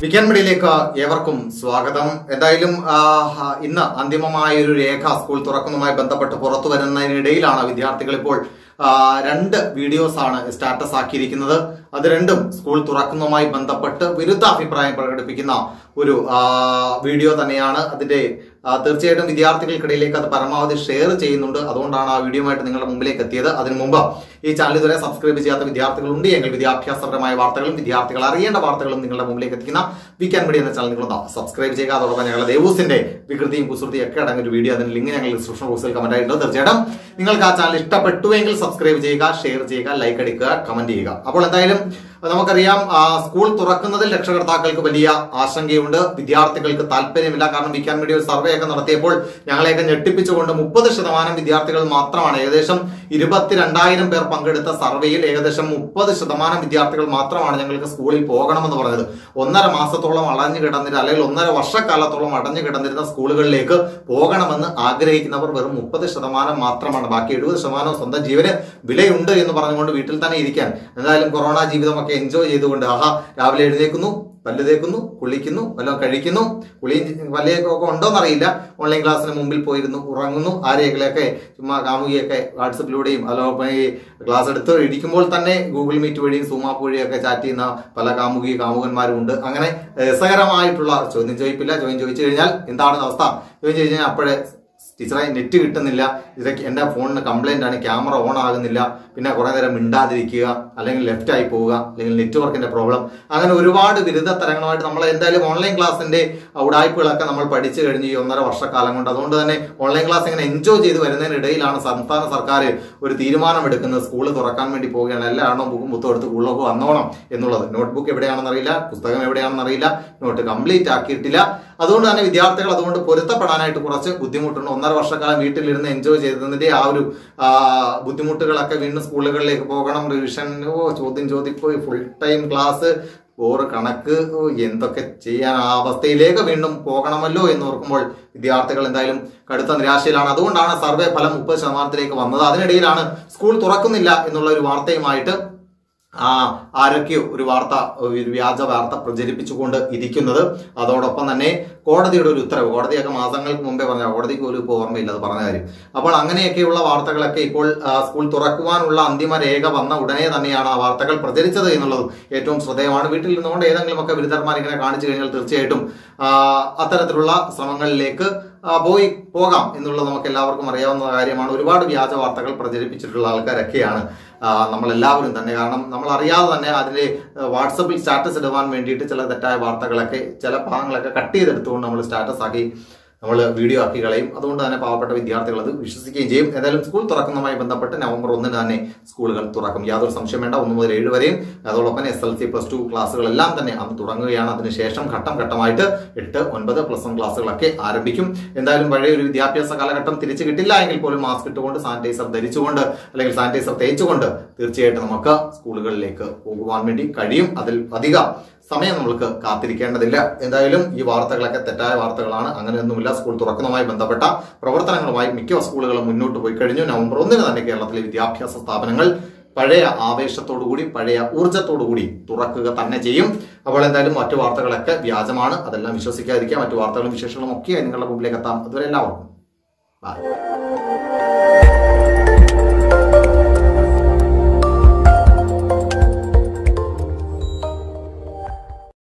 വിക്കാൻ മീഡിയയിലേക്ക് ഏവർക്കും സ്വാഗതം എന്തായാലും ആ, ഇന്ന് അന്തിമമായ ഒരു രേഖ സ്കൂൾ തുറക്കുന്നതുമായി ബന്ധപ്പെട്ട് പുറത്തു വരുന്നതിനിടയിലാണ് വിദ്യാർത്ഥികൾ ഇപ്പോൾ ആ, രണ്ട് വീഡിയോസ് ആണ് സ്റ്റാറ്റസ് ആക്കിയിരിക്കുന്നത് അത് രണ്ടും സ്കൂൾ തുറക്കുന്നതുമായി ബന്ധപ്പെട്ട് വിരുദ്ധ അഭിപ്രായം പ്രകടിപ്പിക്കുന്ന ഒരു ആ, വീഡിയോ തന്നെയാണ് അതിന്റെ ആ, തീർച്ചയായിട്ടും വിദ്യാർത്ഥികൾക്കിടയിലേക്ക് അത് പരമാവധി ഷെയർ ചെയ്യുന്നുണ്ട് അതുകൊണ്ടാണ് ആ വീഡിയോയുമായിട്ട് നിങ്ങളുടെ മുമ്പിലേക്ക് എത്തിയത് അതിനു മുമ്പ് ഈ ചാനൽ ഇതുവരെ സബ്സ്ക്രൈബ് ചെയ്യാത്ത വിദ്യാർത്ഥികളുണ്ട് എങ്കിൽ വിദ്യാഭ്യാസപരമായ വാർത്തകളും വിദ്യാർത്ഥികൾ അറിയേണ്ട വാർത്തകളും നിങ്ങളുടെ മുമ്പിലേക്ക് എത്തിക്കുന്ന വിക്കാൻ മീഡിയ എന്ന ചാനൽ നിങ്ങളൊന്ന് സബ്സ്ക്രൈബ് ചെയ്യുക അതോടൊപ്പം ഞങ്ങളുടെ ദേവൂസിന്റെ വികൃതിയും കുസൃതിയും ഒക്കെ അടങ്ങിയ ഒരു വീഡിയോ അതിന് ലിങ്ക് ഞങ്ങൾ ഡിസ്ക്രിപ്ഷൻ ബോക്സിൽ കമന്റ് ആയിട്ടുണ്ട് തീർച്ചയായിട്ടും നിങ്ങൾക്ക് ആ ചാനൽ ഇഷ്ടപ്പെട്ടുവെങ്കിൽ സബ്സ്ക്രൈബ് ചെയ്യുക ഷെയർ ചെയ്യുക ലൈക്ക് അടിക്കുക കമന്റ് ചെയ്യുക അപ്പോൾ എന്തായാലും നമുക്കറിയാം ആ, സ്കൂൾ തുറക്കുന്നതിൽ രക്ഷകർത്താക്കൾക്ക് വലിയ ആശങ്കയുണ്ട് വിദ്യാർത്ഥികൾക്ക് താല്പര്യമില്ല കാരണം വിക്കാൻ മീഡിയ ഒരു സർവേ ഒക്കെ നടത്തിയപ്പോൾ ഞങ്ങളെയൊക്കെ ഞെട്ടിപ്പിച്ചുകൊണ്ട് മുപ്പത് ശതമാനം വിദ്യാർത്ഥികൾ മാത്രമാണ് ഏകദേശം ഇരുപത്തിരണ്ടായിരം പേർ പങ്കെടുത്ത സർവേയിൽ ഏകദേശം മുപ്പത് ശതമാനം വിദ്യാർത്ഥികൾ മാത്രമാണ് ഞങ്ങൾക്ക് സ്കൂളിൽ പോകണമെന്ന് പറഞ്ഞത് ഒന്നര മാസത്തോളം അടഞ്ഞു കിടന്നിരുന്ന അല്ലെങ്കിൽ ഒന്നര വർഷക്കാലത്തോളം അടഞ്ഞു കിടന്നിരുന്ന സ്കൂളുകളിലേക്ക് പോകണമെന്ന് ആഗ്രഹിക്കുന്നവർ വെറും മുപ്പത് ശതമാനം മാത്രമാണ് ബാക്കി എഴുപത് ശതമാനം സ്വന്തം ജീവന് വിലയുണ്ട് എന്ന് പറഞ്ഞുകൊണ്ട് വീട്ടിൽ തന്നെ ഇരിക്കാൻ എന്തായാലും കൊറോണ ജീവിതമൊക്കെ എൻജോയ് ചെയ്തുകൊണ്ട് ആഹാ രാവിലെ എഴുന്നേക്കുന്നു പല്ല് തേക്കുന്നു കുളിക്കുന്നു വല്ലതും കഴിക്കുന്നു കുളിയും പല്ലയൊക്കെ ഒക്കെ ഉണ്ടോന്നറിയില്ല ഓൺലൈൻ ക്ലാസ്സിന് മുമ്പിൽ പോയിരുന്നു ഉറങ്ങുന്നു ആരെയൊക്കെ ചുമ്മാ കാമുകിയൊക്കെ വാട്സപ്പിലൂടെയും അതോടൊപ്പം ഈ ക്ലാസ് എടുത്ത് ഇരിക്കുമ്പോൾ തന്നെ ഗൂഗിൾ മീറ്റ് വഴിയും സൂമാപ്പ് വഴിയൊക്കെ ചാറ്റ് ചെയ്യുന്ന പല കാമുകി കാമുകന്മാരും ഉണ്ട് അങ്ങനെ രസകരമായിട്ടുള്ള ചോദ്യം ചോദിപ്പില്ല ചോദ്യം ചോദിച്ചു കഴിഞ്ഞാൽ എന്താണ് അവസ്ഥ ചോദ്യം ചോദിച്ചു കഴിഞ്ഞാൽ അപ്പോഴേ ടീച്ചറെ നെറ്റ് കിട്ടുന്നില്ല ഇതൊക്കെ എൻ്റെ ഫോണിന് കംപ്ലൈന്റ് ആണ് ക്യാമറ ഓൺ ആകുന്നില്ല പിന്നെ കുറെ നേരം മിണ്ടാതിരിക്കുക അല്ലെങ്കിൽ ലെഫ്റ്റ് ആയി പോവുക അല്ലെങ്കിൽ നെറ്റ്വർക്കിന്റെ പ്രോബ്ലം അങ്ങനെ ഒരുപാട് ബിരുദ തരങ്ങളുമായിട്ട് നമ്മൾ എന്തായാലും ഓൺലൈൻ ക്ലാസ്സിന്റെ ഉടായ്പകളൊക്കെ നമ്മൾ പഠിച്ചു കഴിഞ്ഞ് ഈ ഒന്നര വർഷക്കാലം കൊണ്ട് അതുകൊണ്ട് തന്നെ ഓൺലൈൻ ക്ലാസ് ഇങ്ങനെ എൻജോയ് ചെയ്ത് വരുന്നതിനിടയിലാണ് സംസ്ഥാന സർക്കാർ ഒരു തീരുമാനമെടുക്കുന്നത് സ്കൂൾ തുറക്കാൻ വേണ്ടി പോവുകയാണ് എല്ലാവരും ബുക്കും പുത്തും എടുത്ത് സ്കൂളിലൊക്കെ വന്നോണം എന്നുള്ളത് നോട്ട്ബുക്ക് എവിടെയാണെന്ന് അറിയില്ല പുസ്തകം എവിടെയാണെന്ന് അറിയില്ല നോട്ട് കംപ്ലീറ്റ് ആക്കിയിട്ടില്ല അതുകൊണ്ട് തന്നെ വിദ്യാർത്ഥികൾ അതുകൊണ്ട് പൊരുത്തപ്പെടാനായിട്ട് കുറച്ച് ബുദ്ധിമുട്ടുണ്ട് ഒന്നര വർഷക്കാലം വീട്ടിലിരുന്ന് എൻജോയ് ചെയ്തതിന്റെ ആ ഒരു ആ, ബുദ്ധിമുട്ടുകളൊക്കെ വീണ്ടും സ്കൂളുകളിലേക്ക് പോകണം റിവിഷൻ ഓ ചോദ്യം ചോദിപ്പ് ഫുൾ ടൈം ക്ലാസ് ഓറ് കണക്ക് ഓ, എന്തൊക്കെ ചെയ്യാൻ ആ അവസ്ഥയിലേക്ക് വീണ്ടും പോകണമല്ലോ എന്ന് ഓർക്കുമ്പോൾ വിദ്യാർത്ഥികൾ എന്തായാലും കടുത്ത നിരാശയിലാണ് അതുകൊണ്ടാണ് സർവേ ഫലം മുപ്പത് ശതമാനത്തിലേക്ക് വന്നത് അതിനിടയിലാണ് സ്കൂൾ തുറക്കുന്നില്ല എന്നുള്ള ഒരു വാർത്തയുമായിട്ട് ആ ആരൊക്കെയോ ഒരു വാർത്ത ഒരു വ്യാജ വാർത്ത പ്രചരിപ്പിച്ചുകൊണ്ട് ഇരിക്കുന്നത് അതോടൊപ്പം തന്നെ കോടതിയുടെ ഒരു ഉത്തരവ് കോടതിയൊക്കെ മാസങ്ങൾക്ക് മുമ്പേ പറഞ്ഞ കോടതിക്ക് പോലും ഇപ്പോൾ ഓർമ്മയില്ല അത് പറഞ്ഞ കാര്യം അപ്പോൾ അങ്ങനെയൊക്കെയുള്ള വാർത്തകളൊക്കെ ഇപ്പോൾ ആ, സ്കൂൾ തുറക്കുവാനുള്ള അന്തിമ രേഖ വന്ന ഉടനെ തന്നെയാണ് ആ വാർത്തകൾ പ്രചരിച്ചത് എന്നുള്ളതും ഏറ്റവും ശ്രദ്ധേയമാണ് വീട്ടിൽ നിന്നുകൊണ്ട് ഏതെങ്കിലുമൊക്കെ ബിരുദന്മാർ ഇങ്ങനെ കാണിച്ചു കഴിഞ്ഞാൽ തീർച്ചയായിട്ടും ആ, അത്തരത്തിലുള്ള ശ്രമങ്ങളിലേക്ക് ആ, പോയി പോകാം എന്നുള്ളത് നമുക്ക് എല്ലാവർക്കും അറിയാവുന്ന കാര്യമാണ് ഒരുപാട് വ്യാജ വാർത്തകൾ പ്രചരിപ്പിച്ചിട്ടുള്ള ആൾക്കാരൊക്കെയാണ് ആ, നമ്മളെല്ലാവരും തന്നെ കാരണം നമ്മൾ അറിയാതെ തന്നെ അതിന്റെ ആ, വാട്സപ്പിൽ സ്റ്റാറ്റസ് ഇടുവാൻ വേണ്ടിയിട്ട് ചില തെറ്റായ വാർത്തകളൊക്കെ ചില ഭാഗങ്ങളൊക്കെ കട്ട് ചെയ്തെടുത്തുകൊണ്ട് നമ്മൾ സ്റ്റാറ്റസ് ആക്കി നമ്മൾ വീഡിയോ ആക്കി കളയും അതുകൊണ്ട് തന്നെ പാവപ്പെട്ട വിദ്യാർത്ഥികൾ അത് വിശ്വസിക്കുകയും ചെയ്യും ഏതായാലും സ്കൂൾ തുറക്കുന്നതുമായി ബന്ധപ്പെട്ട് നവംബർ ഒന്നിന് തന്നെ സ്കൂളുകൾ തുറക്കും യാതൊരു സംശയം വേണ്ട ഒന്ന് മുതൽ ഏഴ് വരെയും അതോടൊപ്പം S L C plus two ക്ലാസ്സുകളെല്ലാം തന്നെ അന്ന് തുടങ്ങുകയാണ് അതിനുശേഷം ഘട്ടം ഘട്ടമായിട്ട് എട്ട് ഒൻപത് പ്ലസ് വൺ ക്ലാസ്സുകളൊക്കെ ആരംഭിക്കും എന്തായാലും പഴയ ഒരു വിദ്യാഭ്യാസ കാലഘട്ടം തിരിച്ചു കിട്ടില്ല എങ്കിൽ പോലും മാസ്ക് ഇട്ടുകൊണ്ട് സാനിറ്റൈസർ ധരിച്ചുകൊണ്ട് അല്ലെങ്കിൽ സാനിറ്റൈസർ തേച്ചുകൊണ്ട് തീർച്ചയായിട്ടും നമുക്ക് സ്കൂളുകളിലേക്ക് പോകുവാൻ വേണ്ടി കഴിയും അതിൽ അധിക സമയം നമ്മൾക്ക് കാത്തിരിക്കേണ്ടതില്ല എന്തായാലും ഈ വാർത്തകളൊക്കെ തെറ്റായ വാർത്തകളാണ് അങ്ങനെയൊന്നുമില്ല സ്കൂൾ തുറക്കുന്നതുമായി ബന്ധപ്പെട്ട പ്രവർത്തനങ്ങളുമായി മിക്ക സ്കൂളുകളും മുന്നോട്ട് പോയി കഴിഞ്ഞു നവംബർ ഒന്നിന് തന്നെ കേരളത്തിലെ വിദ്യാഭ്യാസ സ്ഥാപനങ്ങൾ പഴയ ആവേശത്തോടുകൂടി പഴയ ഊർജ്ജത്തോടുകൂടി തുറക്കുക തന്നെ ചെയ്യും അപ്പോൾ എന്തായാലും മറ്റു വാർത്തകളൊക്കെ വ്യാജമാണ് അതെല്ലാം വിശ്വസിക്കാതിരിക്കുക മറ്റു വാർത്തകളും വിശേഷങ്ങളും ഒക്കെ നിങ്ങളുടെ മുമ്പിലേക്ക് എത്താം അതുവരെ എല്ലാവർക്കും ബൈ